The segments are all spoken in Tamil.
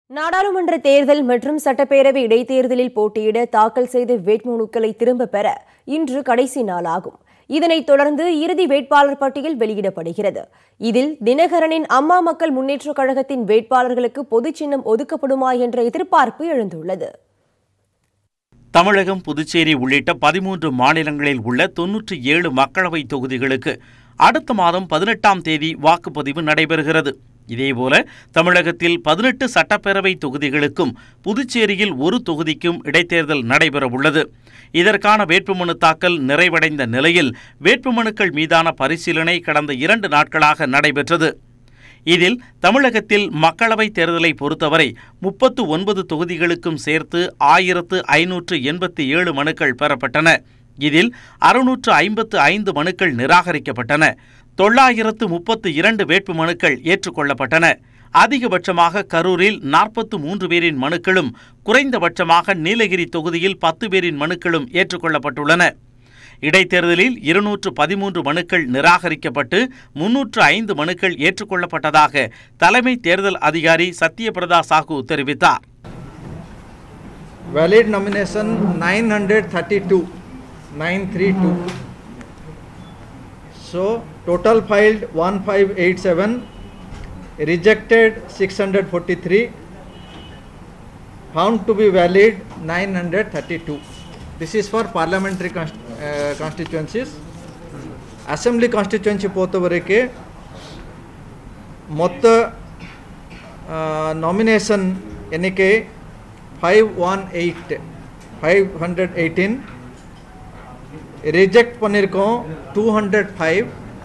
நாடாளுமன்ற தேர்தல் மற்றும் சட்டப்பேரவை இடைத்தேர்தலில் போட்டியிட தாக்கல் செய்த வேட்புமனுக்களை திரும்பப் பெற இன்று கடைசி நாளாகும் இதனைத் தொடர்ந்து இறுதி வேட்பாளர் பட்டியல் வெளியிடப்படுகிறது இதில் தினகரனின் அம்மா மக்கள் முன்னேற்றக் கழகத்தின் வேட்பாளர்களுக்கு பொதுச் சின்னம் ஒதுக்கப்படுமா என்ற எதிர்பார்ப்பு எழுந்துள்ளது தமிழகம் புதுச்சேரி உள்ளிட்ட பதிமூன்று மாநிலங்களில் உள்ள தொன்னூற்றி ஏழு மக்களவை தொகுதிகளுக்கு அடுத்த மாதம் பதினெட்டாம் தேதி வாக்குப்பதிவு நடைபெறுகிறது இதேபோல தமிழகத்தில் பதினெட்டு சட்டப்பேரவை தொகுதிகளுக்கும் புதுச்சேரியில் ஒரு தொகுதிக்கும் இடைத்தேர்தல் நடைபெறவுள்ளது இதற்கான வேட்புமனு தாக்கல் நிறைவடைந்த நிலையில் வேட்புமனுக்கள் மீதான பரிசீலனை கடந்த இரண்டு நாட்களாக நடைபெற்றது இதில் தமிழகத்தில் மக்களவைத் தேர்தலை பொறுத்தவரை முப்பத்து ஒன்பது தொகுதிகளுக்கும் சேர்த்து ஆயிரத்து ஐநூற்று எண்பத்தி ஏழு மனுக்கள் பெறப்பட்டன இதில் அறுநூற்று ஐம்பத்து ஐந்து மனுக்கள் நிராகரிக்கப்பட்டன தொள்ளாயிரத்து முப்பத்து இரண்டு வேட்பு மனுக்கள் ஏற்றுக்கொள்ளப்பட்டன அதிகபட்சமாக கரூரில் நாற்பத்து மூன்று பேரின் மனுக்களும் குறைந்தபட்சமாக நீலகிரி தொகுதியில் பத்து பேரின் மனுக்களும் ஏற்றுக்கொள்ளப்பட்டுள்ளன இடைத்தேர்தலில் இருநூற்று பதிமூன்று மனுக்கள் நிராகரிக்கப்பட்டு முன்னூற்று ஐந்து மனுக்கள் ஏற்றுக்கொள்ளப்பட்டதாக தலைமை தேர்தல் அதிகாரி சத்யபிரதா சாஹூ தெரிவித்தார் valid nomination 932 932 so total filed 1587 rejected 643 found to be valid 932 this is for parliamentary const- uh, constituencies assembly constituency பொறுத்தவரைக்கு மொத்த நாமினேஷன் எண்ணிக்கை five one eight five hundred eighteen reject பண்ணியிருக்கோம் two hundred five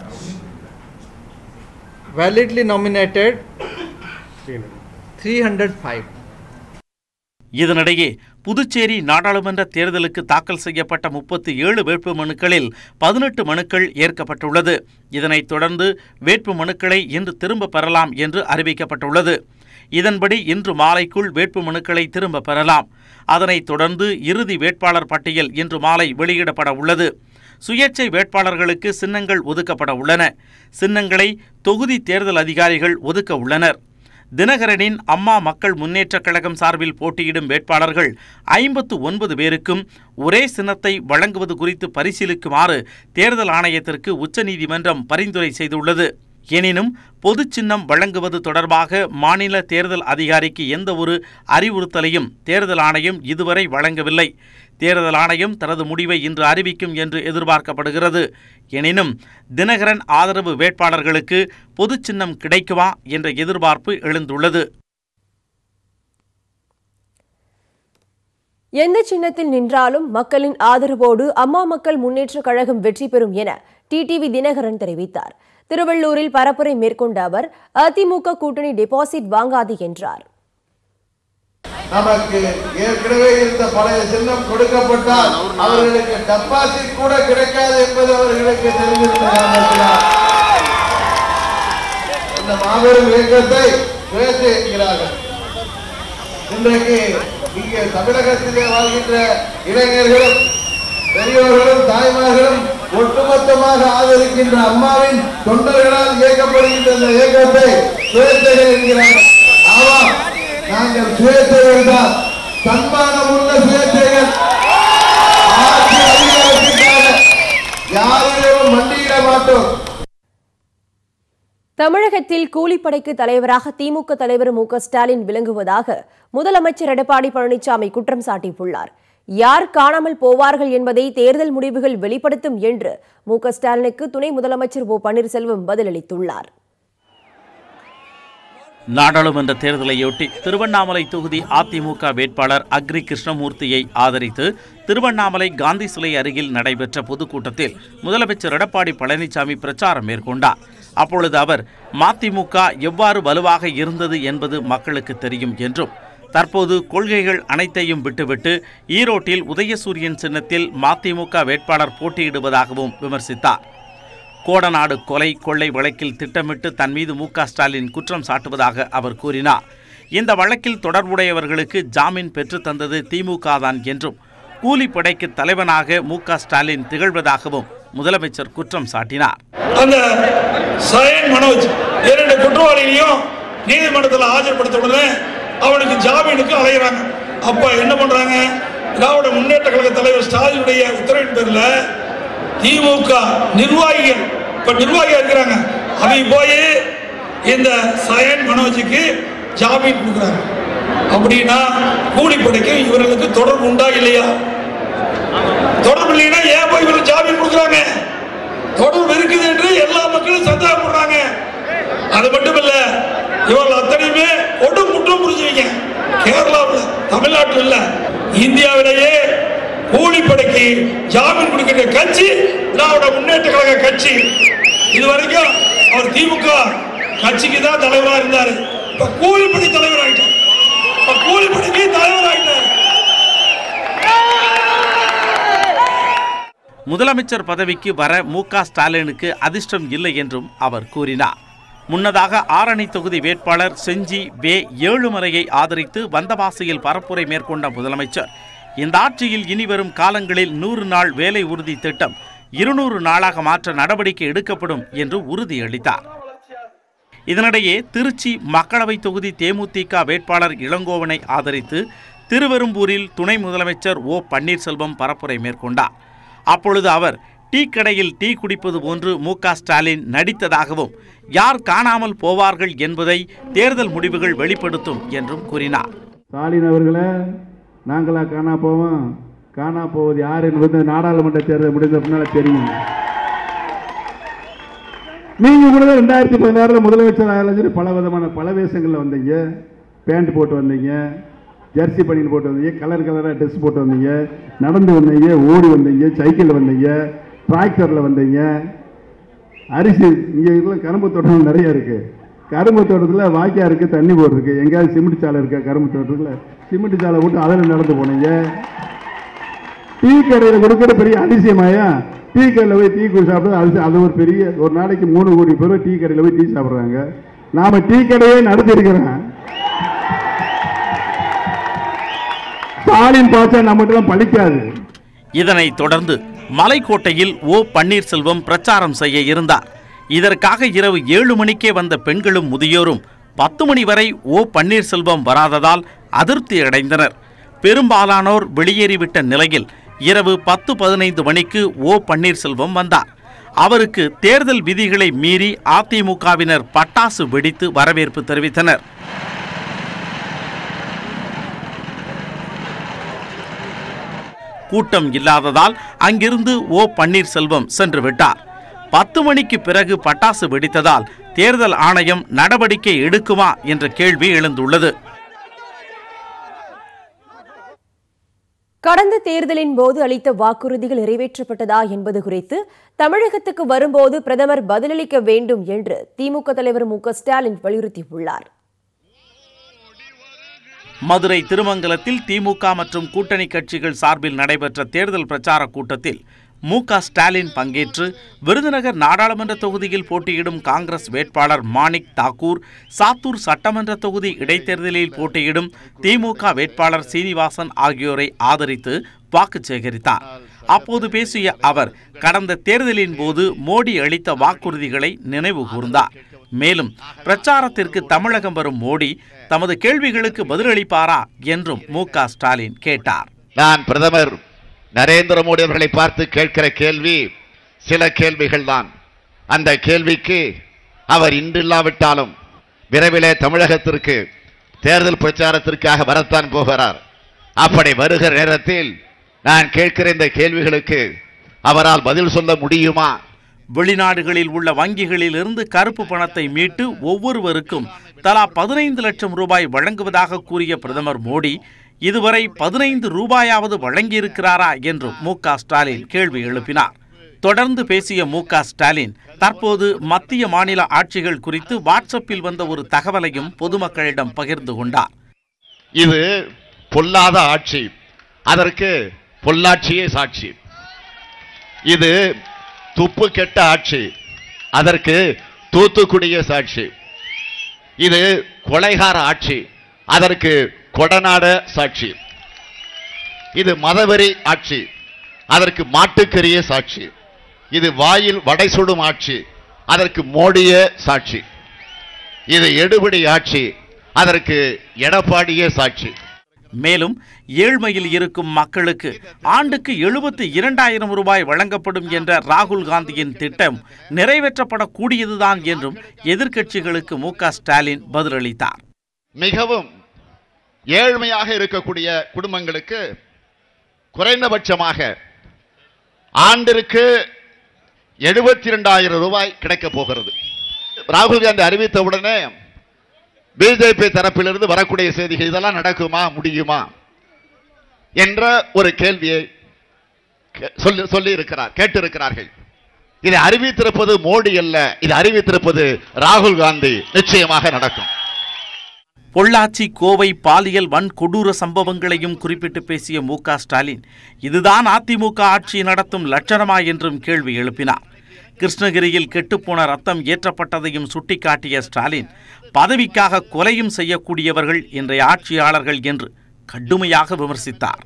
validly nominated three hundred five இதனிடையே புதுச்சேரி நாடாளுமன்ற தேர்தலுக்கு தாக்கல் செய்யப்பட்ட முப்பத்தி ஏழு வேட்பு மனுக்களில் பதினெட்டு மனுக்கள் ஏற்கப்பட்டுள்ளது இதனைத் தொடர்ந்து வேட்பு மனுக்களை இன்று திரும்பப் பெறலாம் என்று அறிவிக்கப்பட்டுள்ளது இதன்படி இன்று மாலைக்குள் வேட்பு மனுக்களை திரும்பப் பெறலாம் அதனைத் தொடர்ந்து இறுதி வேட்பாளர் பட்டியல் இன்று மாலை வெளியிடப்பட உள்ளது சுயேட்சை வேட்பாளர்களுக்கு சின்னங்கள் ஒதுக்கப்பட உள்ளன சின்னங்களை தொகுதி தேர்தல் அதிகாரிகள் ஒதுக்க உள்ளனர் தினகரனின் அம்மா மக்கள் முன்னேற்றக் கழகம் சார்பில் போட்டியிடும் வேட்பாளர்கள் ஐம்பத்து ஒன்பது பேருக்கும் ஒரே சின்னத்தை வழங்குவது குறித்து பரிசீலிக்குமாறு தேர்தல் ஆணையத்திற்கு உச்சநீதிமன்றம் பரிந்துரை செய்துள்ளது எனினும் பொது சின்னம் வழங்குவது தொடர்பாக மாநில தேர்தல் அதிகாரிக்கு எந்த ஒரு அறிவுறுத்தலையும் தேர்தல் ஆணையம் இதுவரை வழங்கவில்லை தேர்தல் ஆணையம் தனது முடிவை இன்று அறிவிக்கும் என்று எதிர்பார்க்கப்படுகிறது எனினும் தினகரன் ஆதரவு வேட்பாளர்களுக்கு பொது சின்னம் கிடைக்குமா என்ற எதிர்பார்ப்பு எழுந்துள்ளது எந்த சின்னத்தில் நின்றாலும் மக்களின் ஆதரவோடு அம்மா மக்கள் முன்னேற்றக் கழகம் வெற்றி பெறும் என டிடிவி தினகரன் தெரிவித்தார் திருவள்ளூரில் பரப்புரை மேற்கொண்ட அவர் அதிமுக கூட்டணி டெபாசிட் வாங்காது என்றார் நமக்கு ஏற்கனவே இருந்த பழைய சின்னம் கொடுக்கப்பட்டால் அவர்களுக்கு டெபாசிட் கூட கிடைக்காது என்பது அவர்களுக்கு தெரிந்திருந்த காரணத்தினால் இந்த மாபெரும் இயக்கத்தை சுயேட்சை என்கிறார்கள் இன்றைக்கு இங்கே தமிழகத்திலே வாழ்கின்ற இளைஞர்களும் பெரியோர்களும் தாய்மார்களும் ஒட்டுமொத்தமாக ஆதரிக்கின்ற அம்மாவின் தொண்டர்களால் இயக்கப்படுகின்ற இந்த இயக்கத்தை சுயேட்சைகள் என்கிறார்கள் ஆமாம் நாங்கள் சுயேட்சைகள் தான் தன்மானம் உள்ள சுயேட்சைகள் ஆட்சி அதிகாரத்திற்காக யாரிடமும் மண்டியிட மாட்டோம் தமிழகத்தில் கூலிப்படைக்கு தலைவராக திமுக தலைவர் மு க ஸ்டாலின் விளங்குவதாக முதலமைச்சர் எடப்பாடி பழனிசாமி குற்றம் சாட்டியுள்ளார் யார் காணாமல் போவார்கள் என்பதை தேர்தல் முடிவுகள் வெளிப்படுத்தும் என்று மு க ஸ்டாலினுக்கு துணை முதலமைச்சர் ஓ பன்னீர்செல்வம் பதிலளித்துள்ளார் நாடாளுமன்ற தேர்தலையொட்டி திருவண்ணாமலை தொகுதி அதிமுக வேட்பாளர் அக்ரி கிருஷ்ணமூர்த்தியை ஆதரித்து திருவண்ணாமலை காந்தி சிலை அருகில் நடைபெற்ற பொதுக்கூட்டத்தில் முதலமைச்சர் எடப்பாடி பழனிசாமி பிரச்சாரம் மேற்கொண்டார் அப்பொழுது அவர் மதிமுக எவ்வாறு வலுவாக இருந்தது என்பது மக்களுக்கு தெரியும் என்றும் தற்போது கொள்கைகள் அனைத்தையும் விட்டுவிட்டு ஈரோட்டில் உதயசூரியன் சின்னத்தில் மதிமுக வேட்பாளர் போட்டியிடுவதாகவும் விமர்சித்தார் கோடநாடு கொலை கொள்ளை வழக்கில் திட்டமிட்டு தன் மீது மு க ஸ்டாலின் குற்றம் சாட்டுவதாக அவர் கூறினார் இந்த வழக்கில் தொடர்புடையவர்களுக்கு ஜாமீன் பெற்றுத் தந்தது திமுக தான் என்றும் கூலிப்படைக்கு தலைவனாக மு க ஸ்டாலின் திகழ்வதாகவும் முதலமைச்சர் குற்றம் சாட்டினார் அந்த சயன் மனோஜ் இரண்டு குற்றவாளிகளையும் நீதிமன்றத்தில் ஆஜர்படுத்த உடனே அவனுக்கு ஜாமீனுக்கு அலைகிறாங்க அப்ப என்ன பண்றாங்க திராவிட முன்னேற்ற கழக தலைவர் ஸ்டாலினுடைய உத்தரவின் பேர்ல திமுக நிர்வாகிகள் இப்ப நிர்வாகிகள் இருக்கிறாங்க அவங்க போய் இந்த சயன் மனோஜுக்கு ஜாமீன் கொடுக்குறாங்க அப்படின்னா கூலிப்படைக்கு இவர்களுக்கு தொடர்பு உண்டா இல்லையா தொடர்பு இல்லைன்னா ஏன் போய் இவர்கள் ஜாமீன் கொடுக்குறாங்க தொடர்பு இருக்குது என்று எல்லா மக்களும் சந்தேகப்படுறாங்க அது மட்டும் இல்ல இவர்கள் அத்தனையுமே கொடும் குற்றம் புரிஞ்சுவீங்க கேரளாவில் தமிழ்நாட்டில் இல்ல இந்தியாவிலேயே கூலிப்படைக்கு ஜாமீன் கொடுக்கிற கட்சி திராவிட முன்னேற்ற கழக கட்சி இது வரைக்கும் அவர் திமுக கட்சிக்கு தான் தலைவரா இருந்தாரு இப்ப கூலிப்படை தலைவர் ஆயிட்டார் இப்ப கூலிப்படைக்கு தலைவர் ஆயிட்டார் முதலமைச்சர் பதவிக்கு வர மு க ஸ்டாலினுக்கு அதிர்ஷ்டம் இல்லை என்றும் அவர் கூறினார் முன்னதாக ஆரணி தொகுதி வேட்பாளர் செஞ்சி வே ஏழுமலையை ஆதரித்து வந்தவாசியில் பரப்புரை மேற்கொண்ட முதலமைச்சர் இந்த ஆட்சியில் இனிவரும் காலங்களில் நூறு நாள் வேலை உறுதி திட்டம் இருநூறு நாளாக மாற்ற நடவடிக்கை எடுக்கப்படும் என்று உறுதியளித்தார் இதனிடையே திருச்சி மக்களவை தொகுதி தேமுதிக வேட்பாளர் இளங்கோவனை ஆதரித்து திருவெரும்பூரில் துணை முதலமைச்சர் ஓ பன்னீர்செல்வம் பரப்புரை மேற்கொண்டார் அப்பொழுது அவர் டீ கடையில் டீ குடிப்பது போன்று மு க ஸ்டாலின் நடித்ததாகவும் யார் காணாமல் போவார்கள் என்பதை தேர்தல் முடிவுகள் வெளிப்படுத்தும் என்றும் கூறினார் ஸ்டாலின் அவர்களே நாங்களா காணா போவோம் காணா போவது யார் என்பது நாடாளுமன்ற தேர்தல் முடிந்த பின்னால தெரியும் நீங்க கூட தான் ரெண்டாயிரத்தி பதினாறுல முதலமைச்சர் ஆகலாம் சொல்லி பல விதமான பல வேஷங்கள்ல வந்தீங்க பேண்ட் போட்டு வந்தீங்க ஜெர்சி பனியன் போட்டு வந்தீங்க கலர் கலராக ட்ரெஸ் போட்டு வந்தீங்க நடந்து வந்தீங்க ஓடி வந்தீங்க சைக்கிளில் வந்தீங்க டிராக்டரில் வந்தீங்க அரிசி இங்கே இதெல்லாம் கரும்பு தோட்டம் நிறைய இருக்கு கரும்பு தோட்டத்தில் வாய்க்கா இருக்கு தண்ணி போடுறதுக்கு எங்கேயாவது சிமெண்ட் சாலை இருக்கா கரும்பு தோட்டத்தில் சிமெண்ட் சாலை போட்டு அதில் நடந்து போனீங்க டீ கடையில் கொடுக்குற பெரிய அதிசயமாயா டீ கடையில் போய் டீ குடி சாப்பிட்டு அது அது ஒரு பெரிய ஒரு நாளைக்கு மூணு கோடி பேர் டீ கடையில் போய் டீ சாப்பிட்றாங்க நாம டீ கடையே நடத்தி இருக்கிறோம் ஸ்டாலின் பார்த்தா நம்மகிட்ட பழிக்காது இதனைத் தொடர்ந்து மலைக்கோட்டையில் ஓ பன்னீர்செல்வம் பிரச்சாரம் செய்ய இருந்தார் இதற்காக இரவு ஏழு மணிக்கே வந்த பெண்களும் முதியோரும் பத்து மணி வரை ஓ பன்னீர்செல்வம் வராததால் அதிருப்தி அடைந்தனர் பெரும்பாலானோர் வெளியேறிவிட்ட நிலையில் இரவு பத்து பதினைந்து மணிக்கு ஓ பன்னீர்செல்வம் வந்தார் அவருக்கு தேர்தல் விதிகளை மீறி அதிமுகவினர் பட்டாசு வெடித்து வரவேற்பு தெரிவித்தனர் கூட்டம் இல்லாததால் அங்கிருந்து ஓ பன்னீர்செல்வம் சென்று விட்டார் பத்து மணிக்கு பிறகு பட்டாசு வெடித்ததால் தேர்தல் ஆணையம் நடவடிக்கை எடுக்குமா என்ற கேள்வி எழுந்துள்ளது கடந்த தேர்தலின் போது அளித்த வாக்குறுதிகள் நிறைவேற்றப்பட்டதா என்பது குறித்து தமிழகத்துக்கு வரும்போது பிரதமர் பதிலளிக்க வேண்டும் என்று திமுக தலைவர் மு க ஸ்டாலின் வலியுறுத்தியுள்ளார் மதுரை திருமங்கலத்தில் திமுக மற்றும் கூட்டணி கட்சிகள் சார்பில் நடைபெற்ற தேர்தல் பிரச்சார கூட்டத்தில் மு க ஸ்டாலின் பங்கேற்று விருதுநகர் நாடாளுமன்ற தொகுதியில் போட்டியிடும் காங்கிரஸ் வேட்பாளர் மாணிக் தாக்கூர் சாத்தூர் சட்டமன்ற தொகுதி இடைத்தேர்தலில் போட்டியிடும் திமுக வேட்பாளர் சீனிவாசன் ஆகியோரை ஆதரித்து வாக்கு சேகரித்தார் அப்போது பேசிய அவர் கடந்த தேர்தலின் போது மோடி அளித்த வாக்குறுதிகளை நினைவு கூர்ந்தார் மேலும் பிரச்சாரத்திற்கு தமிழகம் வரும் மோடி தமது கேள்விகளுக்கு பதிலளிப்பாரா என்றும் மு க ஸ்டாலின் கேட்டார் நான் பிரதமர் நரேந்திர மோடி அவர்களை பார்த்து கேட்கிற கேள்வி சில கேள்விகள் தான் அந்த கேள்விக்கு அவர் இன்றில்லாவிட்டாலும் விரைவிலே தமிழகத்திற்கு தேர்தல் பிரச்சாரத்திற்காக வரத்தான் போகிறார் அப்படி வருகிற நேரத்தில் நான் கேட்கிற இந்த கேள்விகளுக்கு அவரால் பதில் சொல்ல முடியுமா வெளிநாடுகளில் உள்ள வங்கிகளில் இருந்து கருப்பு பணத்தை மீட்டு ஒவ்வொருவருக்கும் தலா பதினைந்து லட்சம் ரூபாய் வழங்குவதாக கூறிய பிரதமர் மோடி இதுவரை பதினைந்து ரூபாயாவது வழங்கியிருக்கிறாரா என்று மு க ஸ்டாலின் கேள்வி எழுப்பினார் தொடர்ந்து பேசிய மு க ஸ்டாலின் தற்போது மத்திய மாநில ஆட்சிகள் குறித்து வாட்ஸ்அப்பில் வந்த ஒரு தகவலையும் பொதுமக்களிடம் பகிர்ந்து கொண்டார் இது பொல்லாத ஆட்சி அதற்கு பொள்ளாட்சியே சாட்சி இது துப்பு கெட்ட ஆட்சி அதற்கு தூத்துக்குடியே சாட்சி இது கொலைகார ஆட்சி அதற்கு கொடநாட சாட்சி இது மதவெறி ஆட்சி அதற்கு மாட்டுக்கரிய சாட்சி இது வாயில் வடை சுடும் ஆட்சி அதற்கு மோடிய சாட்சி இது எடுபடி ஆட்சி அதற்கு எடப்பாடியே சாட்சி மேலும் ஏழ்மையில் இருக்கும் மக்களுக்கு ஆண்டுக்கு எழுபத்தி இரண்டாயிரம் ரூபாய் வழங்கப்படும் என்ற ராகுல் காந்தியின் திட்டம் நிறைவேற்றப்படக்கூடியதுதான் என்றும் எதிர்க்கட்சிகளுக்கு மு க ஸ்டாலின் பதிலளித்தார் மிகவும் ஏழ்மையாக இருக்கக்கூடிய குடும்பங்களுக்கு குறைந்தபட்சமாக ஆண்டிற்கு எழுபத்தி இரண்டாயிரம் ரூபாய் கிடைக்கப் போகிறது ராகுல் காந்தி அறிவித்த உடனே பிஜேபி தரப்பிலிருந்து வரக்கூடிய செய்திகள் இதெல்லாம் நடக்குமா முடியுமா என்ற ஒரு கேள்வியை கே- சொல்லி சொல்லி இருக்கிறார் கேட்டிருக்கிறார்கள் இதை அறிவித்திருப்பது மோடி அல்ல இது அறிவித்திருப்பது ராகுல் காந்தி நிச்சயமாக நடக்கும் பொள்ளாச்சி கோவை பாலியல் வன்கொடூர சம்பவங்களையும் குறிப்பிட்டு பேசிய மு க ஸ்டாலின் இதுதான் அதிமுக ஆட்சி நடத்தும் லட்சணமா என்றும் கேள்வி எழுப்பினார் கிருஷ்ணகிரியில் கெட்டுப்போன ரத்தம் ஏற்றப்பட்டதையும் சுட்டிக்காட்டிய ஸ்டாலின் பதவிக்காக கொலையும் செய்யக்கூடியவர்கள் இன்றைய ஆட்சியாளர்கள் என்று கடுமையாக விமர்சித்தார்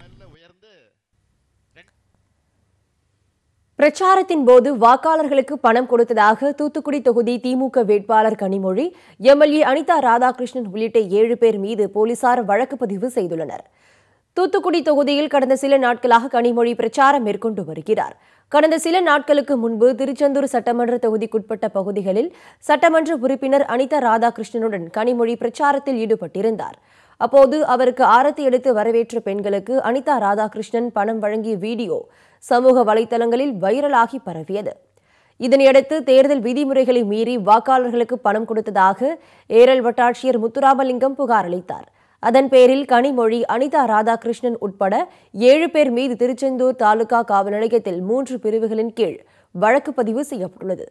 பிரச்சாரத்தின் போது வாக்காளர்களுக்கு பணம் கொடுத்ததாக தூத்துக்குடி தொகுதி திமுக வேட்பாளர் கனிமொழி எம்எல்ஏ அனிதா ராதாகிருஷ்ணன் உள்ளிட்ட ஏழு பேர் மீது போலீசார் வழக்கு பதிவு செய்துள்ளனர் தூத்துக்குடி தொகுதியில் கடந்த சில நாட்களாக கனிமொழி பிரச்சாரம் மேற்கொண்டு வருகிறார் கடந்த சில நாட்களுக்கு முன்பு திருச்செந்தூர் சட்டமன்ற தொகுதிக்குட்பட்ட பகுதிகளில் சட்டமன்ற உறுப்பினர் அனிதா ராதாகிருஷ்ணனுடன் கனிமொழி பிரச்சாரத்தில் ஈடுபட்டிருந்தார் அப்போது அவருக்கு ஆரத்தி எடுத்து வரவேற்ற பெண்களுக்கு அனிதா ராதாகிருஷ்ணன் பணம் வழங்கிய வீடியோ சமூக வலைதளங்களில் வைரலாகி பரவியது இதனையடுத்து தேர்தல் விதிமுறைகளை மீறி வாக்காளர்களுக்கு பணம் கொடுத்ததாக ஏரல் வட்டாட்சியர் முத்துராமலிங்கம் புகார் அளித்தார் அதன் பேரில் கனிமொழி அனிதா ராதாகிருஷ்ணன் உட்பட ஏழு பேர் மீது திருச்செந்தூர் தாலுகா காவல் நிலையத்தில் மூன்று பிரிவுகளின் கீழ் வழக்கு பதிவு செய்யப்பட்டுள்ளது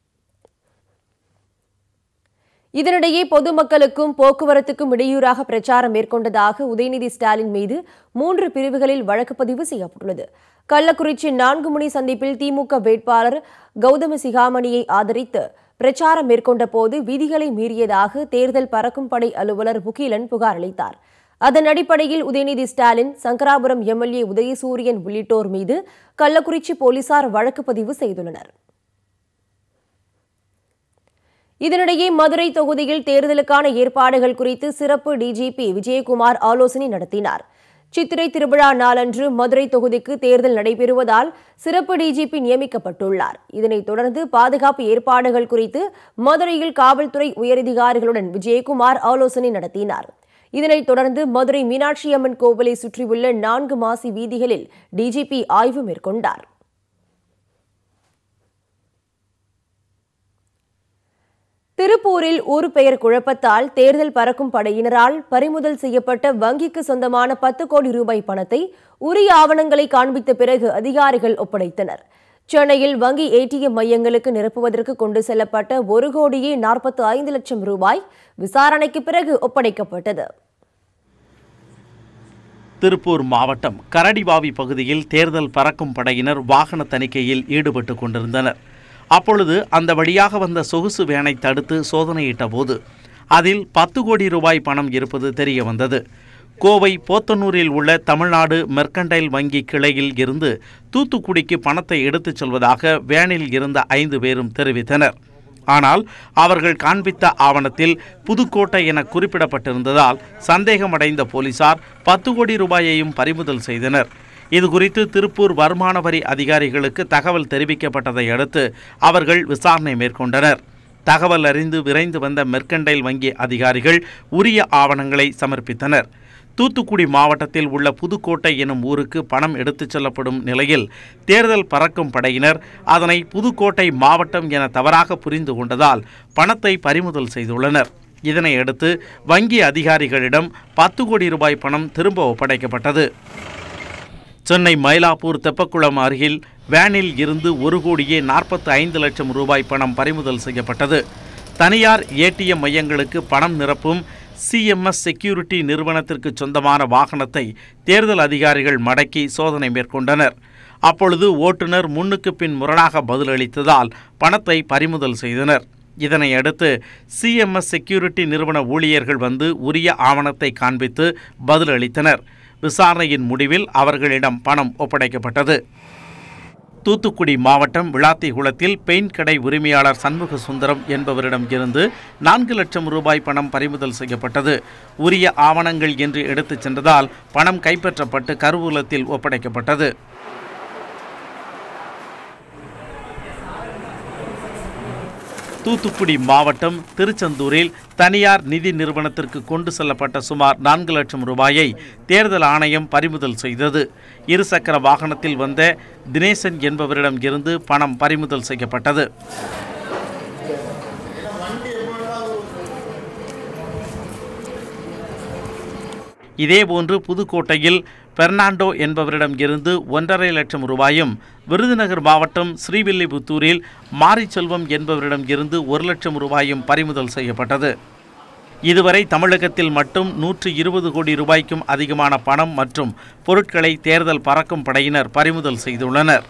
இதனிடையே பொதுமக்களுக்கும் போக்குவரத்துக்கும் இடையூறாக பிரச்சாரம் மேற்கொண்டதாக உதயநிதி ஸ்டாலின் மீது மூன்று பிரிவுகளில் வழக்கு பதிவு செய்யப்பட்டுள்ளது கள்ளக்குறிச்சி நான்கு மணி சந்திப்பில் திமுக வேட்பாளர் கௌதம சிகாமணியை ஆதரித்து பிரச்சாரம் மேற்கொண்ட போது விதிகளை மீறியதாக தேர்தல் பறக்கும் படை அலுவலர் முகிலன் புகார் அளித்தார் அதன் அடிப்படையில் உதயநிதி ஸ்டாலின் சங்கராபுரம் எம்எல்ஏ உதயசூரியன் உள்ளிட்டோர் மீது கள்ளக்குறிச்சி போலீசார் வழக்கு பதிவு செய்துள்ளனர் இதனிடையே மதுரை தொகுதியில் தேர்தலுக்கான ஏற்பாடுகள் குறித்து சிறப்பு டிஜிபி விஜயகுமார் ஆலோசனை நடத்தினார் சித்திரை திருவிழா நாளன்று மதுரை தொகுதிக்கு தேர்தல் நடைபெறுவதால் சிறப்பு டிஜிபி நியமிக்கப்பட்டுள்ளார் இதனைத் தொடர்ந்து பாதுகாப்பு ஏற்பாடுகள் குறித்து மதுரையில் காவல்துறை உயரதிகாரிகளுடன் விஜயகுமார் ஆலோசனை நடத்தினார் இதனைத் தொடர்ந்து மதுரை மீனாட்சி அம்மன் கோவிலை சுற்றியுள்ள நான்கு மாசி வீதிகளில் டிஜிபி ஆய்வு மேற்கொண்டார் திருப்பூரில் ஊர் பெயர் குழப்பத்தால் தேர்தல் பறக்கும் படையினரால் பறிமுதல் செய்யப்பட்ட வங்கிக்கு சொந்தமான பத்து கோடி ரூபாய் பணத்தை உரிய ஆவணங்களை காண்பித்த பிறகு அதிகாரிகள் ஒப்படைத்தனர் சென்னையில் வங்கி ஏடிஎம் மையங்களுக்கு நிரப்புவதற்கு கொண்டு செல்லப்பட்ட ஒரு கோடியே நாற்பத்தி ஐந்து லட்சம் ரூபாய் விசாரணைக்கு பிறகு ஒப்படைக்கப்பட்டது திருப்பூர் மாவட்டம் கரடிவாவி பகுதியில் தேர்தல் பறக்கும் படையினர் வாகன தணிக்கையில் ஈடுபட்டு கொண்டிருந்தனர் அப்பொழுது அந்த வழியாக வந்த சொகுசு வேனை தடுத்து சோதனையிட்ட போது அதில் பத்து கோடி ரூபாய் பணம் இருப்பது தெரிய வந்தது கோவை போத்தனூரில் உள்ள தமிழ்நாடு மெர்கண்டைல் வங்கி கிளையில் இருந்து தூத்துக்குடிக்கு பணத்தை எடுத்துச் செல்வதாக வேனில் இருந்த ஐந்து பேரும் தெரிவித்தனர் ஆனால் அவர்கள் காண்பித்த ஆவணத்தில் புதுக்கோட்டை என குறிப்பிடப்பட்டிருந்ததால் சந்தேகமடைந்த போலீசார் பத்து கோடி ரூபாயையும் பறிமுதல் செய்தனர் இதுகுறித்து திருப்பூர் வருமான வரி அதிகாரிகளுக்கு தகவல் தெரிவிக்கப்பட்டதை அடுத்து அவர்கள் விசாரணை மேற்கொண்டனர் தகவல் அறிந்து விரைந்து வந்த மெர்கண்டைல் வங்கி அதிகாரிகள் உரிய ஆவணங்களை சமர்ப்பித்தனர் தூத்துக்குடி மாவட்டத்தில் உள்ள புதுக்கோட்டை எனும் ஊருக்கு பணம் எடுத்துச் செல்லப்படும் நிலையில் தேர்தல் பறக்கும் படையினர் அதனை புதுக்கோட்டை மாவட்டம் என தவறாக புரிந்து கொண்டதால் பணத்தை பறிமுதல் செய்துள்ளனர் இதனையடுத்து வங்கி அதிகாரிகளிடம் பத்து கோடி ரூபாய் பணம் திரும்ப ஒப்படைக்கப்பட்டது சென்னை மயிலாப்பூர் தெப்பக்குளம் அருகில் வேனில் இருந்து ஒரு கோடியே நாற்பத்தி ஐந்து லட்சம் ரூபாய் பணம் பறிமுதல் செய்யப்பட்டது தனியார் ஏடிஎம் மையங்களுக்கு பணம் நிரப்பும் சிஎம்எஸ் செக்யூரிட்டி நிறுவனத்திற்கு சொந்தமான வாகனத்தை தேர்தல் அதிகாரிகள் மடக்கி சோதனை மேற்கொண்டனர் அப்பொழுது ஓட்டுநர் முன்னுக்கு பின் முரணாக பதிலளித்ததால் பணத்தை பறிமுதல் செய்தனர் இதனை அடுத்து சிஎம்எஸ் செக்யூரிட்டி நிறுவன ஊழியர்கள் வந்து உரிய ஆவணத்தை காண்பித்து பதிலளித்தனர் விசாரணையின் முடிவில் அவர்களிடம் பணம் ஒப்படைக்கப்பட்டது தூத்துக்குடி மாவட்டம் விளாத்திகுளத்தில் பெயிண்ட் கடை உரிமையாளர் சண்முக சுந்தரம் என்பவரிடம் இருந்து நான்கு லட்சம் ரூபாய் பணம் பறிமுதல் செய்யப்பட்டது உரிய ஆவணங்கள் என்று எடுத்துச் சென்றதால் பணம் கைப்பற்றப்பட்டு கருவூலத்தில் ஒப்படைக்கப்பட்டது தூத்துக்குடி மாவட்டம் திருச்செந்தூரில் தனியார் நிதி நிறுவனத்திற்கு கொண்டு செல்லப்பட்ட சுமார் நான்கு லட்சம் ரூபாயை தேர்தல் ஆணையம் பறிமுதல் செய்தது இருசக்கர வாகனத்தில் வந்த தினேசன் என்பவரிடம் இருந்து பணம் பறிமுதல் செய்யப்பட்டது இதேபோன்று புதுக்கோட்டையில் பெர்னாண்டோ என்பவரிடம் இருந்து ஒன்றரை லட்சம் ரூபாயும் விருதுநகர் மாவட்டம் ஸ்ரீவில்லிபுத்தூரில் மாரிச்செல்வம் என்பவரிடம் இருந்து ஒரு லட்சம் ரூபாயும் பறிமுதல் செய்யப்பட்டது இதுவரை தமிழகத்தில் மட்டும் நூற்று இருபது கோடி ரூபாய்க்கும் அதிகமான பணம் மற்றும் பொருட்களை தேர்தல் பறக்கும் படையினர் பறிமுதல் செய்துள்ளனர்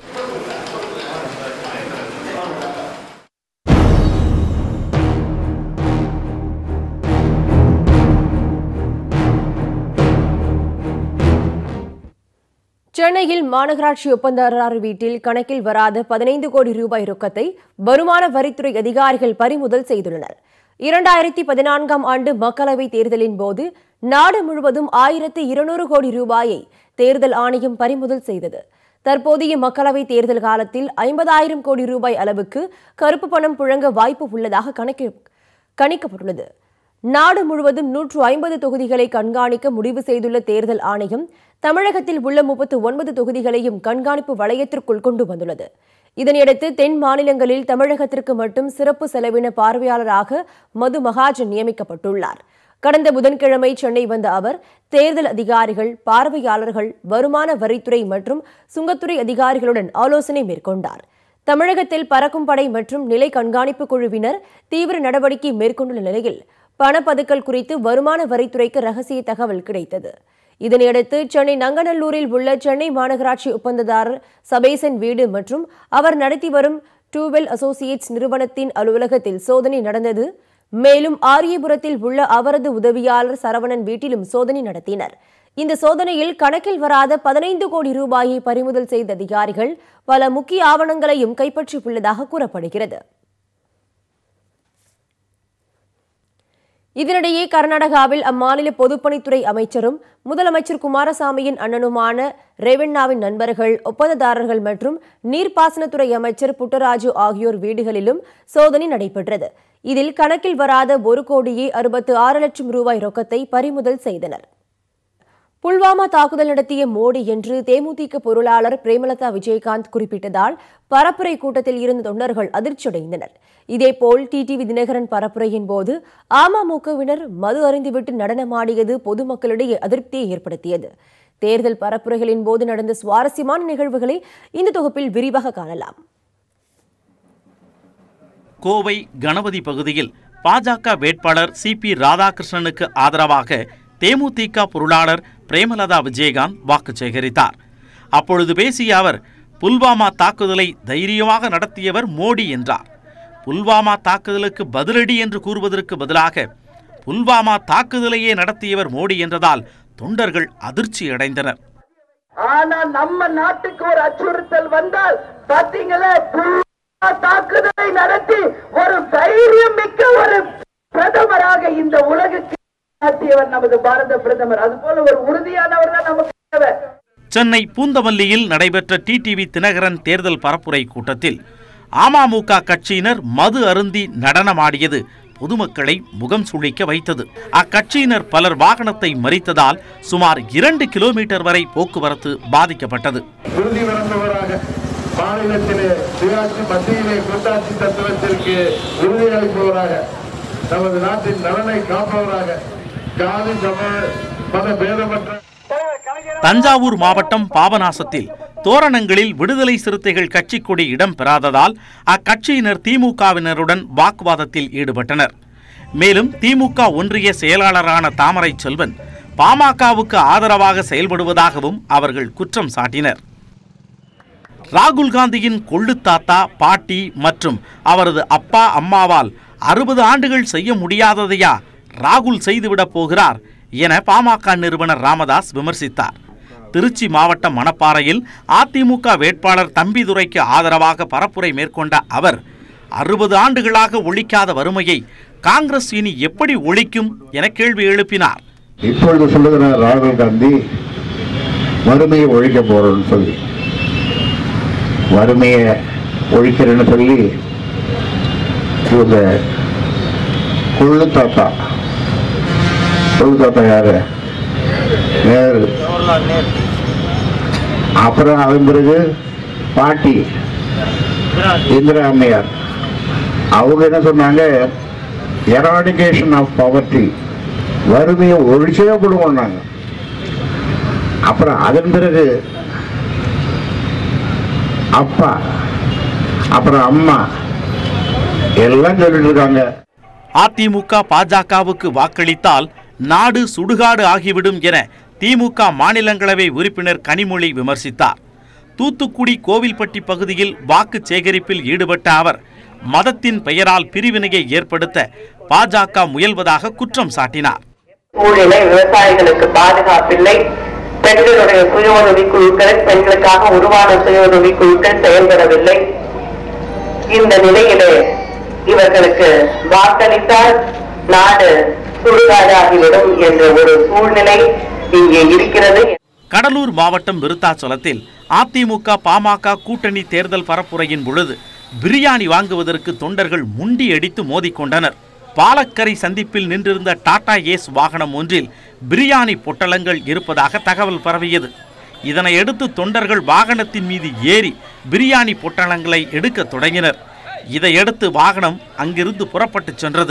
சென்னையில் மாநகராட்சி ஒப்பந்ததாரர் வீட்டில் கணக்கில் வராத பதினைந்து கோடி ரூபாய் ரொக்கத்தை வருமான வரித்துறை அதிகாரிகள் பறிமுதல் செய்துள்ளனர் இரண்டாயிரத்தி பதினான்காம் ஆண்டு மக்களவைத் தேர்தலின் போது நாடு முழுவதும் ஆயிரத்து இருநூறு கோடி ரூபாயை தேர்தல் ஆணையம் பறிமுதல் செய்தது தற்போதைய மக்களவைத் தேர்தல் காலத்தில் ஐம்பதாயிரம் கோடி ரூபாய் அளவுக்கு கருப்பு பணம் புழங்க வாய்ப்பு உள்ளதாக கணக்கு கணிக்கப்பட்டுள்ளது நாடு முழுவதும் நூற்று ஐம்பது தொகுதிகளை கண்காணிக்க முடிவு செய்துள்ள தேர்தல் ஆணையம் தமிழகத்தில் உள்ள முப்பத்து ஒன்பது தொகுதிகளையும் கண்காணிப்பு வளையத்திற்குள் கொண்டு வந்துள்ளது இதனையடுத்து தென் மாநிலங்களில் தமிழகத்திற்கு மட்டும் சிறப்பு செலவின பார்வையாளராக மது மகாஜன் நியமிக்கப்பட்டுள்ளார் கடந்த புதன்கிழமை சென்னை வந்த அவர் தேர்தல் அதிகாரிகள் பார்வையாளர்கள் வருமான வரித்துறை மற்றும் சுங்கத்துறை அதிகாரிகளுடன் ஆலோசனை மேற்கொண்டார் தமிழகத்தில் பறக்கும் படை மற்றும் நிலை கண்காணிப்பு குழுவினர் தீவிர நடவடிக்கை மேற்கொண்டுள்ள நிலையில் பணப்பதுக்கல் குறித்து வருமான வரித்துறைக்கு ரகசிய தகவல் கிடைத்தது இதனையடுத்து சென்னை நங்கநல்லூரில் உள்ள சென்னை மாநகராட்சி ஒப்பந்ததாரர் சபேசன் வீடு மற்றும் அவர் நடத்தி வரும் டூவெல் அசோசியேட்ஸ் நிறுவனத்தின் அலுவலகத்தில் சோதனை நடந்தது மேலும் ஆரியபுரத்தில் உள்ள அவரது உதவியாளர் சரவணன் வீட்டிலும் சோதனை நடத்தினர் இந்த சோதனையில் கணக்கில் வராத பதினைந்து கோடி ரூபாயை பறிமுதல் செய்த அதிகாரிகள் பல முக்கிய ஆவணங்களையும் கைப்பற்றியுள்ளதாக கூறப்படுகிறது இதனிடையே கர்நாடகாவில் அம்மாநில பொதுப்பணித்துறை அமைச்சரும் முதலமைச்சர் குமாரசாமியின் அண்ணனுமான ரேவண்ணாவின் நண்பர்கள் ஒப்பந்ததாரர்கள் மற்றும் நீர்ப்பாசனத்துறை அமைச்சர் புட்டராஜு ஆகியோர் வீடுகளிலும் சோதனை நடைபெற்றது இதில் கணக்கில் வராத ஒரு கோடியே அறுபத்து ஆறு லட்சம் ரூபாய் ரொக்கத்தை பறிமுதல் செய்தனர் புல்வாமா தாக்குதல் நடத்திய மோடி என்று தேமுதிக பொருளாளர் பிரேமலதா விஜயகாந்த் குறிப்பிட்டதால் பரப்புரை கூட்டத்தில் இருந்த தொண்டர்கள் அதிர்ச்சியடைந்தனர் இதேபோல் டிடிவி தினகரன் பரப்புரையின் போது அமமுகவினர் மது அருந்திவிட்டு நடனமாடியது பொதுமக்களிடையே அதிருப்தியை ஏற்படுத்தியது தேர்தல் பரப்புரைகளின் போது நடந்த சுவாரஸ்யமான நிகழ்வுகளை இந்த தொகுப்பில் விரிவாக காணலாம் கோவை கணபதி பகுதியில் பாஜக வேட்பாளர் சி பி ராதாகிருஷ்ணனுக்கு ஆதரவாக தேமுதிக பொருளாளர் பிரேமலதா விஜயகாந்த் வாக்கு சேகரித்தார் அப்பொழுது பேசிய அவர் புல்வாமா தாக்குதலை தைரியமாக நடத்தியவர் மோடி என்றார் புல்வாமா தாக்குதலுக்கு பதிலடி என்று கூறுவதற்கு பதிலாக புல்வாமா தாக்குதலையே நடத்தியவர் மோடி என்றதால் தொண்டர்கள் அதிர்ச்சி அடைந்தனர் ஆனா நம்ம நாட்டுக்கு ஒரு அச்சுறுத்தல் வந்தால் பாத்தீங்களா புல்வாமா தாக்குதலை நடத்தி ஒரு தைரியம் மிக்க ஒரு பிரதமராக இந்த உலகுக்கு நடத்தியவர் நமது பாரத பிரதமர் அது போல ஒரு உறுதியானவர் தான் நமக்கு தேவை சென்னை பூந்தமல்லியில் நடைபெற்ற டிடிவி தினகரன் தேர்தல் பரப்புரை கூட்டத்தில் அமமுக கட்சியினர் மது அருந்தி நடனமாடியது பொதுமக்களை முகம் சுளிக்க வைத்தது அக்கட்சியினர் பலர் வாகனத்தை மறித்ததால் சுமார் இரண்டு கிலோமீட்டர் வரை போக்குவரத்து பாதிக்கப்பட்டது உறுதி வரந்தவராக மாநிலத்திலே சுயாட்சி மத்தியிலே கூட்டாட்சி தத்துவத்திற்கு உறுதியளிப்பவராக நமது நாட்டின் நலனை காப்பவராக ஜாதி சம மத பேதமற்ற தஞ்சாவூர் மாவட்டம் பாபநாசத்தில் தோரணங்களில் விடுதலை சிறுத்தைகள் கட்சி கொடி இடம் பெறாததால் அக்கட்சியினர் திமுகவினருடன் வாக்குவாதத்தில் ஈடுபட்டனர் மேலும் திமுக ஒன்றிய செயலாளரான தாமரை செல்வன் பாமகவுக்கு ஆதரவாக செயல்படுவதாகவும் அவர்கள் குற்றம் சாட்டினர் ராகுல் காந்தியின் கொள்ளு தாத்தா பாட்டி மற்றும் அவரது அப்பா அம்மாவால் அறுபது ஆண்டுகள் செய்ய முடியாததையா ராகுல் செய்துவிடப் போகிறார் என பாமக நிறுவனர் ராமதாஸ் விமர்சித்தார் திருச்சி மாவட்டம் மணப்பாறையில் அதிமுக வேட்பாளர் தம்பிதுரைக்கு ஆதரவாக பரப்புரை மேற்கொண்ட அவர் அறுபது ஆண்டுகளாக ஒழிக்காத வறுமையை காங்கிரஸ் இனி எப்படி ஒழிக்கும் என கேள்வி எழுப்பினார் இப்பொழுது சொல்லுகிறார் ராகுல் காந்தி வறுமையை ஒழிக்க போறோம்னு சொல்லி வறுமையை ஒழிக்கிறேன்னு சொல்லி இவங்க கொள்ளு தாத்தா கொள்ளு தாத்தா யாரு நேரு அப்புறம் அதன் பிறகு பாட்டி இந்திரா அம்மையார் அவங்க என்ன சொன்னாங்க எராடிகேஷன் ஆஃப் பவர்ட்டி வறுமையை ஒழிச்சே கொடுங்கன்னாங்க அப்புறம் அதன் பிறகு அப்பா அப்புறம் அம்மா எல்லாம் சொல்லிட்டு இருக்காங்க அதிமுக பாஜகவுக்கு வாக்களித்தால் நாடு சுடுகாடு ஆகிவிடும் என திமுக மாநிலங்களவை உறுப்பினர் கனிமொழி விமர்சித்தார் தூத்துக்குடி கோவில்பட்டி பகுதியில் வாக்கு சேகரிப்பில் ஈடுபட்ட அவர் மதத்தின் பெயரால் பிரிவினையை ஏற்படுத்த பாஜக முயல்வதாக குற்றம் சாட்டினார் சூழ்நிலை விவசாயிகளுக்கு பாதுகாப்பில்லை பெண்களுடைய சுய உதவி குழுக்கள் பெண்களுக்காக உருவான சுய உதவி குழுக்கள் செயல்படவில்லை இந்த நிலையிலே இவர்களுக்கு வாக்களித்தால் நாடு சுடுகாடாகிவிடும் என்ற ஒரு சூழ்நிலை இங்கே இருக்கிறது கடலூர் மாவட்டம் விருத்தாச்சலத்தில் அதிமுக பாமக கூட்டணி தேர்தல் பரப்புரையின் பொழுது பிரியாணி வாங்குவதற்கு தொண்டர்கள் முண்டி அடித்து மோதிக்கொண்டனர் பாலக்கரை சந்திப்பில் நின்றிருந்த டாடா ஏஸ் வாகனம் ஒன்றில் பிரியாணி பொட்டலங்கள் இருப்பதாக தகவல் பரவியது இதனையடுத்து தொண்டர்கள் வாகனத்தின் மீது ஏறி பிரியாணி பொட்டலங்களை எடுக்கத் தொடங்கினர் இதையடுத்து வாகனம் அங்கிருந்து புறப்பட்டுச் சென்றது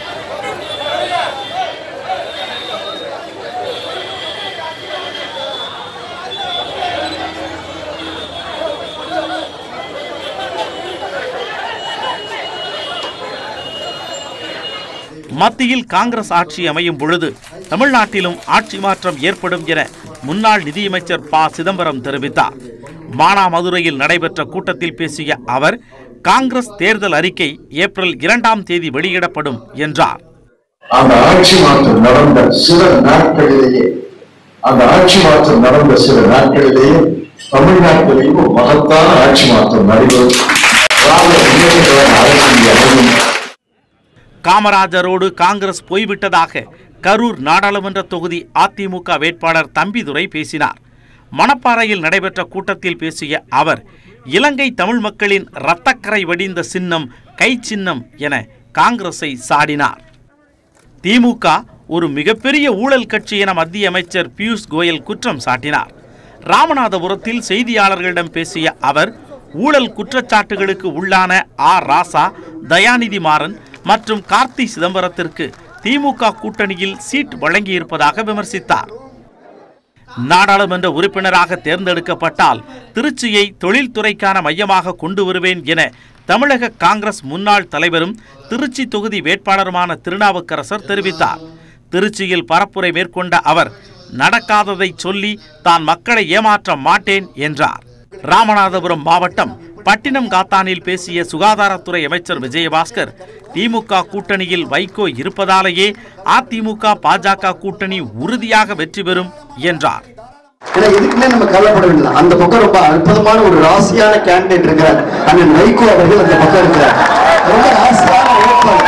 மத்தியில் காங்கிரஸ் ஆட்சி அமையும் பொழுது தமிழ்நாட்டிலும் ஆட்சி மாற்றம் ஏற்படும் என முன்னாள் நிதியமைச்சர் ப சிதம்பரம் தெரிவித்தார் மானாமதுரையில் நடைபெற்ற கூட்டத்தில் பேசிய அவர் காங்கிரஸ் தேர்தல் அறிக்கை ஏப்ரல் இரண்டாம் தேதி வெளியிடப்படும் என்றார் அந்த ஆட்சி மாற்றம் நடந்த சில நாட்களிலேயே அந்த ஆட்சி மாற்றம் நடந்த சில நாட்களிலேயே தமிழ்நாட்டிலேயும் ஒரு மகத்தான ஆட்சி மாற்றம் நடைபெறும் திராவிட முன்னேற்ற கழக அரசு இங்கே அமையும் காமராஜரோடு காங்கிரஸ் போய்விட்டதாக கரூர் நாடாளுமன்ற தொகுதி அதிமுக வேட்பாளர் தம்பிதுரை பேசினார் மணப்பாறையில் நடைபெற்ற கூட்டத்தில் பேசிய அவர் இலங்கை தமிழ் மக்களின் இரத்தக்கரை வடிந்த சின்னம் கை சின்னம் என காங்கிரஸை சாடினார் திமுக ஒரு மிகப்பெரிய ஊழல் கட்சி என மத்திய அமைச்சர் பியூஷ் கோயல் குற்றம் சாட்டினார் ராமநாதபுரத்தில் செய்தியாளர்களிடம் பேசிய அவர் ஊழல் குற்றச்சாட்டுகளுக்கு உள்ளான ஆர் ராசா தயாநிதி மாறன் மற்றும் கார்த்தி சிதம்பரத்திற்கு திமுக கூட்டணியில் சீட் வழங்கியிருப்பதாக விமர்சித்தார் நாடாளுமன்ற உறுப்பினராக தேர்ந்தெடுக்கப்பட்டால் திருச்சியை தொழில்துறைக்கான மையமாக கொண்டு வருவேன் என தமிழக காங்கிரஸ் முன்னாள் தலைவரும் திருச்சி தொகுதி வேட்பாளருமான திருநாவுக்கரசர் தெரிவித்தார் திருச்சியில் பரப்புரை மேற்கொண்ட அவர் நடக்காததை சொல்லி தான் மக்களை ஏமாற்ற மாட்டேன் என்றார் ராமநாதபுரம் மாவட்டம் பட்டினம் காத்தானில் பேசிய சுகாதாரத்துறை அமைச்சர் விஜயபாஸ்கர் திமுக கூட்டணியில் வைகோ இருப்பதாலேயே அதிமுக பாஜக கூட்டணி உறுதியாக வெற்றி பெறும் என்றார் ஏன்னா இதுக்குமே நம்ம கவலைப்பட வேண்டியது அந்த பக்கம் ரொம்ப அற்புதமான ஒரு ராசியான கேண்டிடேட் இருக்கிறார் அண்ணன் வைகோ அவர்கள் அந்த பக்கம் இருக்கிறார் ரொம்ப ராசியான வேட்பாளர்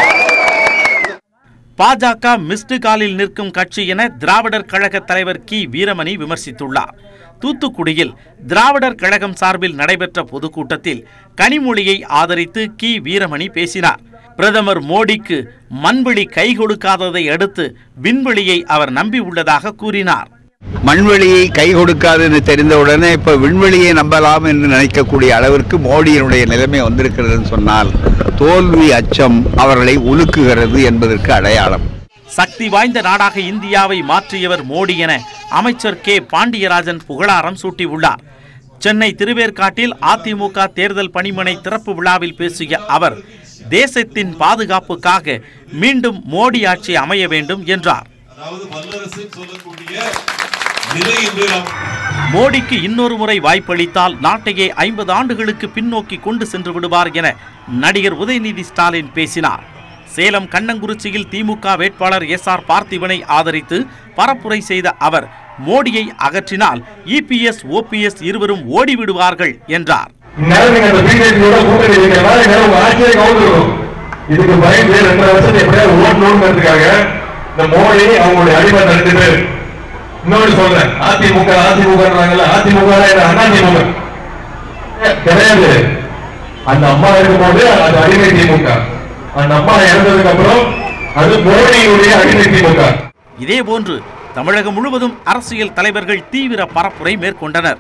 பாஜக மிஸ்டு காலில் நிற்கும் கட்சி என திராவிடர் கழக தலைவர் கி வீரமணி விமர்சித்துள்ளார் தூத்துக்குடியில் திராவிடர் கழகம் சார்பில் நடைபெற்ற பொதுக்கூட்டத்தில் கனிமொழியை ஆதரித்து கி வீரமணி பேசினார் பிரதமர் மோடிக்கு மண்வெளி கை கொடுக்காததை அடுத்து விண்வெளியை அவர் நம்பியுள்ளதாக கூறினார் மண்வெளியை கை கொடுக்காதுன்னு தெரிந்தவுடனே இப்ப விண்வெளியை நம்பலாம் என்று நினைக்கக்கூடிய அளவிற்கு மோடியினுடைய நிலைமை வந்திருக்கிறதுன்னு சொன்னால் தோல்வி அச்சம் அவர்களை உலுக்குகிறது என்பதற்கு அடையாளம் சக்தி வாய்ந்த நாடாக இந்தியாவை மாற்றியவர் மோடி என அமைச்சர் கே பாண்டியராஜன் புகழாரம் சூட்டியுள்ளார் சென்னை திருவேற்காட்டில் அதிமுக தேர்தல் பணிமனை திறப்பு விழாவில் பேசிய அவர் தேசத்தின் பாதுகாப்புக்காக மீண்டும் மோடி ஆட்சி அமைய வேண்டும் என்றார் அதாவது வல்லரசு சொல்லக்கூடிய நிலை இன்று நாம் மோடிக்கு இன்னொரு முறை வாய்ப்பளித்தால் நாட்டையே ஐம்பது ஆண்டுகளுக்கு பின்னோக்கி கொண்டு சென்று விடுவார் என நடிகர் உதயநிதி ஸ்டாலின் பேசினார் சேலம் கண்ணங்குறிச்சியில் திமுக வேட்பாளர் எஸ் ஆர் பார்த்திபனை ஆதரித்து பரப்புரை செய்த அவர் மோடியை அகற்றினால் இபிஎஸ் ஓபிஎஸ் இருவரும் ஓடிவிடுவார்கள் என்றார் இந்நேரம் நீங்க அந்த பிஜேபியோட கூட்டணி இருக்கிறனால இந்நேரம் உங்க ஆட்சியை கவுந்துருக்கும் இதுக்கு பயந்து ரெண்டரை வருஷத்தை எப்படியாவது ஓட்டணுங்கிறதுக்காக இந்த மோடி அவங்களுடைய அடிமட்ட ரெண்டு பேர் இன்னொன்னு சொல்றேன் அதிமுக அதிமுகன்றாங்கல்ல அதிமுக அதிமுக கிடையாது அந்த அம்மா இருக்கும்போது அது அடிமை திமுக அந்த அம்மா இறந்ததுக்கு அப்புறம் அது மோடியுடைய அடிமை திமுக இதேபோன்று தமிழகம் முழுவதும் அரசியல் தலைவர்கள் தீவிர பரப்புரை மேற்கொண்டனர்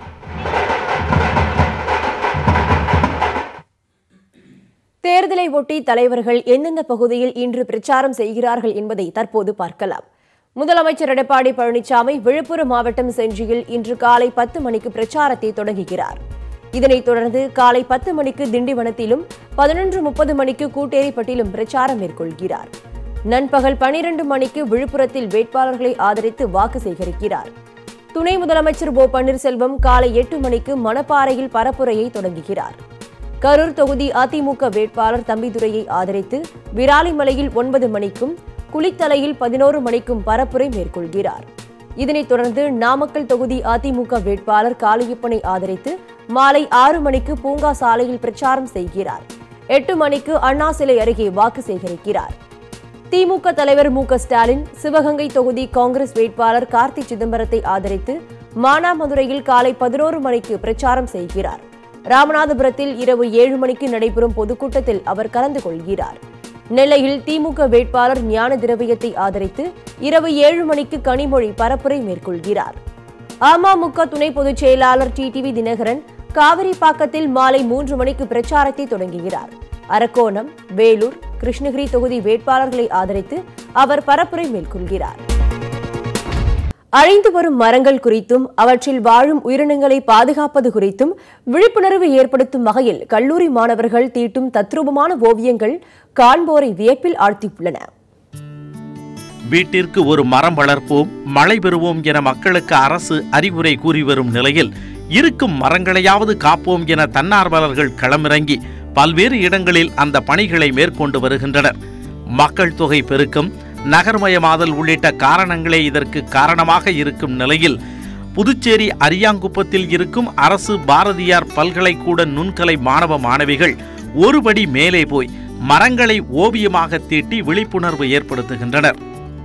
தேர்தலை ஒட்டி தலைவர்கள் எந்தெந்த பகுதியில் இன்று பிரச்சாரம் செய்கிறார்கள் என்பதை தற்போது பார்க்கலாம் முதலமைச்சர் எடப்பாடி பழனிசாமி விழுப்புரம் மாவட்டம் செஞ்சியில் இன்று காலை பத்து மணிக்கு பிரச்சாரத்தை தொடங்குகிறார் இதனைத் தொடர்ந்து காலை பத்து மணிக்கு திண்டிவனத்திலும் பதினொன்று முப்பது மணிக்கு கூட்டேரிப்பட்டிலும் பிரச்சாரம் மேற்கொள்கிறார் நண்பகல் பனிரெண்டு மணிக்கு விழுப்புரத்தில் வேட்பாளர்களை ஆதரித்து வாக்கு சேகரிக்கிறார் துணை முதலமைச்சர் ஓ பன்னீர்செல்வம் காலை எட்டு மணிக்கு மணப்பாறையில் பரப்புரையை தொடங்குகிறார் கரூர் தொகுதி அதிமுக வேட்பாளர் தம்பிதுரையை ஆதரித்து விராலிமலையில் ஒன்பது மணிக்கும் குளித்தலையில் பதினோரு மணிக்கும் பரப்புரை மேற்கொள்கிறார் இதனைத் தொடர்ந்து நாமக்கல் தொகுதி அதிமுக வேட்பாளர் காளியப்பனை ஆதரித்து மாலை ஆறு மணிக்கு பூங்கா சாலையில் பிரச்சாரம் செய்கிறார் எட்டு மணிக்கு அண்ணா சிலை அருகே வாக்கு சேகரிக்கிறார் திமுக தலைவர் மு க ஸ்டாலின் சிவகங்கை தொகுதி காங்கிரஸ் வேட்பாளர் கார்த்தி சிதம்பரத்தை ஆதரித்து மானாமதுரையில் காலை பதினோரு மணிக்கு பிரச்சாரம் செய்கிறார் ராமநாதபுரத்தில் இரவு ஏழு மணிக்கு நடைபெறும் பொதுக்கூட்டத்தில் அவர் கலந்து கொள்கிறார் நெல்லையில் திமுக வேட்பாளர் ஞான திரவியத்தை ஆதரித்து இரவு ஏழு மணிக்கு கனிமொழி பரப்புரை மேற்கொள்கிறார் அமமுக துணை பொதுச் செயலாளர் டிடிவி தினகரன் காவிரிப்பாக்கத்தில் மாலை மூன்று மணிக்கு பிரச்சாரத்தை தொடங்குகிறார் அரக்கோணம் வேலூர் கிருஷ்ணகிரி தொகுதி வேட்பாளர்களை ஆதரித்து அவர் பரப்புரை மேற்கொள்கிறார் அழிந்து வரும் மரங்கள் குறித்தும் அவற்றில் வாழும் உயிரினங்களை பாதுகாப்பது குறித்தும் விழிப்புணர்வு ஏற்படுத்தும் வகையில் கல்லூரி மாணவர்கள் தீட்டும் தத்ரூபமான ஓவியங்கள் காண்போரை வியப்பில் ஆழ்த்தியுள்ளன வீட்டிற்கு ஒரு மரம் வளர்ப்போம் மழை பெறுவோம் என மக்களுக்கு அரசு அறிவுரை கூறி வரும் நிலையில் இருக்கும் மரங்களையாவது காப்போம் என தன்னார்வலர்கள் களமிறங்கி பல்வேறு இடங்களில் அந்த பணிகளை மேற்கொண்டு வருகின்றனர் மக்கள் தொகை பெருக்கம் நகர்மயமாதல் உள்ளிட்ட காரணங்களே இதற்கு காரணமாக இருக்கும் நிலையில் புதுச்சேரி அரியாங்குப்பத்தில் இருக்கும் அரசு பாரதியார் பல்கலைக்கூட நுண்கலை மாணவ மாணவிகள் ஒருபடி மேலே போய் மரங்களை ஓவியமாக தீட்டி விழிப்புணர்வு ஏற்படுத்துகின்றனர்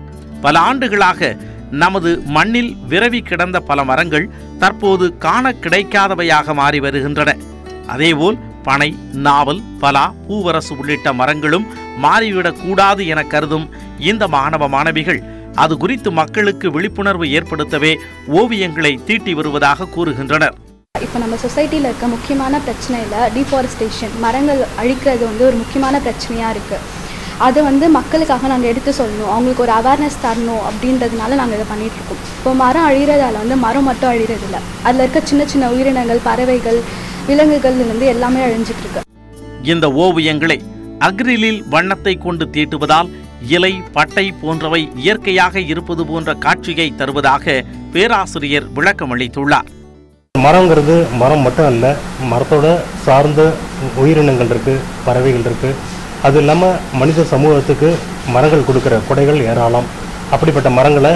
பல ஆண்டுகளாக நமது மண்ணில் விரவி கிடந்த பல மரங்கள் தற்போது காண கிடைக்காதவையாக மாறி வருகின்றன அதேபோல் பனை நாவல் பலா பூவரசு உள்ளிட்ட மரங்களும் மாறிவிடக் கூடாது என கருதும் இந்த மாணவ மாணவிகள் அது குறித்து மக்களுக்கு விழிப்புணர்வு ஏற்படுத்தவே ஓவியங்களை தீட்டி வருவதாக கூறுகின்றனர் இப்போ நம்ம சொசைட்டியில் இருக்க முக்கியமான பிரச்சனையில் டிஃபாரஸ்டேஷன் மரங்கள் அழிக்கிறது வந்து ஒரு முக்கியமான பிரச்சனையாக இருக்குது அதை வந்து மக்களுக்காக நாங்கள் எடுத்து சொல்லணும் அவங்களுக்கு ஒரு அவேர்னஸ் தரணும் அப்படின்றதுனால நாங்கள் இதை பண்ணிகிட்ருக்கோம் இப்போ மரம் அழிகிறதால வந்து மரம் மட்டும் அழிகிறதில்ல அதில் இருக்க சின்ன சின்ன உயிரினங்கள் பறவைகள் விலங்குகள் வந்து எல்லாமே அழிஞ்சிட்டு இருக்கு இந்த ஓவியங்களை அக்ரிலில் வண்ணத்தை கொண்டு தீட்டுவதால் இலை பட்டை போன்றவை இயற்கையாக இருப்பது போன்ற காட்சியை தருவதாக பேராசிரியர் விளக்கமளித்துள்ளார் மரங்கிறது மரம் மட்டும் அல்ல மரத்தோட சார்ந்த உயிரினங்கள் இருக்குது பறவைகள் இருக்குது அது இல்லாமல் மனித சமூகத்துக்கு மரங்கள் கொடுக்குற கொடைகள் ஏராளம் அப்படிப்பட்ட மரங்களை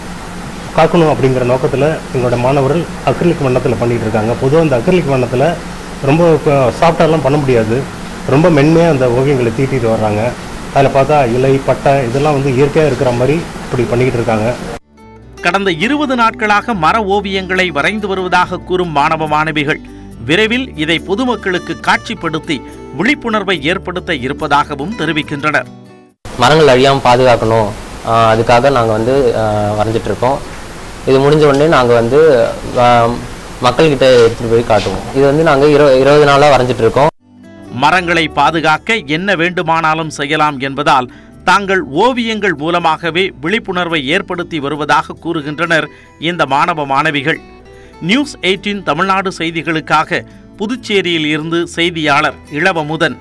காக்கணும் அப்படிங்கிற நோக்கத்தில் எங்களோட மாணவர்கள் அக்ரிலிக் வண்ணத்தில் பண்ணிகிட்டு இருக்காங்க பொதுவாக அந்த அக்ரிலிக் வண்ணத்தில் ரொம்ப சாஃப்டாலாம் பண்ண முடியாது ரொம்ப மென்மையாக அந்த ஓவியங்களை தீட்டிட்டு வர்றாங்க அதில் பார்த்தா இலை பட்டை இதெல்லாம் வந்து இயற்கையாக இருக்கிற மாதிரி இப்படி பண்ணிக்கிட்டு இருக்காங்க கடந்த இருபது நாட்களாக மர ஓவியங்களை வரைந்து வருவதாக கூறும் மாணவ மாணவிகள் விரைவில் இதை பொதுமக்களுக்கு காட்சிப்படுத்தி விழிப்புணர்வை ஏற்படுத்த இருப்பதாகவும் தெரிவிக்கின்றனர் மரங்கள் அழியாமல் பாதுகாக்கணும் ஆஹ் அதுக்காக நாங்கள் வந்து ஆஹ் வரைஞ்சிட்டு இருக்கோம் இது முடிஞ்ச உடனே நாங்கள் வந்து ஆஹ் மக்கள்கிட்ட எடுத்துகிட்டு போய் காட்டுவோம் இது வந்து நாங்கள் இரு இருபது நாளாக வரைஞ்சிட்டு இருக்கோம் மரங்களை பாதுகாக்க என்ன வேண்டுமானாலும் செய்யலாம் என்பதால் தாங்கள் ஓவியங்கள் மூலமாகவே விழிப்புணர்வை ஏற்படுத்தி வருவதாக கூறுகின்றனர் இந்த மாணவ மாணவிகள் நியூஸ் எயிட்டின் தமிழ்நாடு செய்திகளுக்காக புதுச்சேரியில் இருந்து செய்தியாளர் இளவமுதன்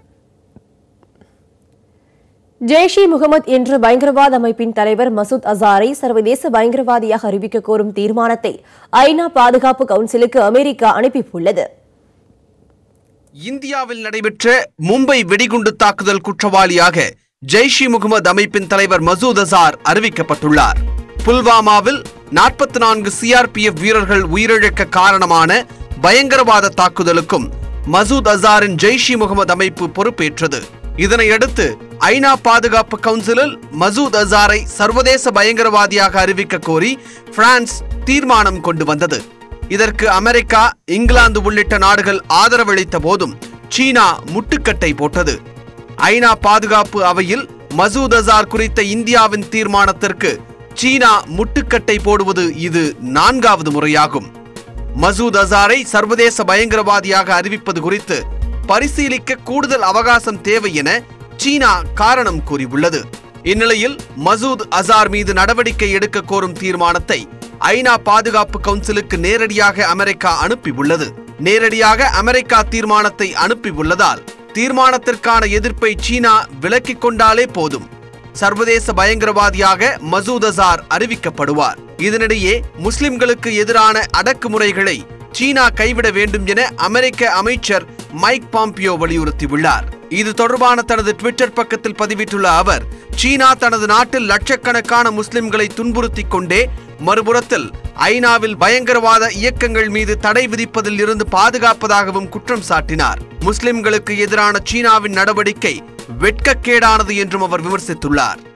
ஜெய்ஷ் இ முகமது என்ற பயங்கரவாத அமைப்பின் தலைவர் மசூத் அசாரை சர்வதேச பயங்கரவாதியாக அறிவிக்க கோரும் தீர்மானத்தை ஐநா பாதுகாப்பு கவுன்சிலுக்கு அமெரிக்கா அனுப்பியுள்ளது இந்தியாவில் நடைபெற்ற மும்பை வெடிகுண்டு தாக்குதல் குற்றவாளியாக ஜெய்ஷ் இ முகமது அமைப்பின் தலைவர் மசூத் அசார் அறிவிக்கப்பட்டுள்ளார் புல்வாமாவில் நாற்பத்தி நான்கு சிஆர்பிஎஃப் வீரர்கள் உயிரிழக்க காரணமான பயங்கரவாத தாக்குதலுக்கும் மசூத் அசாரின் ஜெய்ஷ் இ முகமது அமைப்பு பொறுப்பேற்றது இதனையடுத்து ஐநா பாதுகாப்பு கவுன்சிலில் மசூத் அசாரை சர்வதேச பயங்கரவாதியாக அறிவிக்க கோரி பிரான்ஸ் தீர்மானம் கொண்டு வந்தது இதற்கு அமெரிக்கா இங்கிலாந்து உள்ளிட்ட நாடுகள் ஆதரவளித்த போதும் சீனா முட்டுக்கட்டை போட்டது ஐநா பாதுகாப்பு அவையில் மசூத் அசார் குறித்த இந்தியாவின் தீர்மானத்திற்கு சீனா முட்டுக்கட்டை போடுவது இது நான்காவது முறையாகும் மசூத் அசாரை சர்வதேச பயங்கரவாதியாக அறிவிப்பது குறித்து பரிசீலிக்க கூடுதல் அவகாசம் தேவை என சீனா காரணம் கூறியுள்ளது இந்நிலையில் மசூத் அசார் மீது நடவடிக்கை எடுக்க கோரும் தீர்மானத்தை ஐநா பாதுகாப்பு கவுன்சிலுக்கு நேரடியாக அமெரிக்கா அனுப்பியுள்ளது நேரடியாக அமெரிக்கா தீர்மானத்தை அனுப்பியுள்ளதால் தீர்மானத்திற்கான எதிர்ப்பை சீனா விலக்கிக் கொண்டாலே போதும் சர்வதேச பயங்கரவாதியாக மசூத் அசார் அறிவிக்கப்படுவார் இதனிடையே முஸ்லிம்களுக்கு எதிரான அடக்குமுறைகளை சீனா கைவிட வேண்டும் என அமெரிக்க அமைச்சர் மைக் பாம்பியோ வலியுறுத்தியுள்ளார் இது தொடர்பான தனது ட்விட்டர் பக்கத்தில் பதிவிட்டுள்ள அவர் சீனா தனது நாட்டில் லட்சக்கணக்கான முஸ்லிம்களை துன்புறுத்திக் கொண்டே மறுபுறத்தில் ஐநாவில் பயங்கரவாத இயக்கங்கள் மீது தடை விதிப்பதில் இருந்து பாதுகாப்பதாகவும் குற்றம் சாட்டினார் முஸ்லிம்களுக்கு எதிரான சீனாவின் நடவடிக்கை வெட்கக்கேடானது என்றும் அவர் விமர்சித்துள்ளார்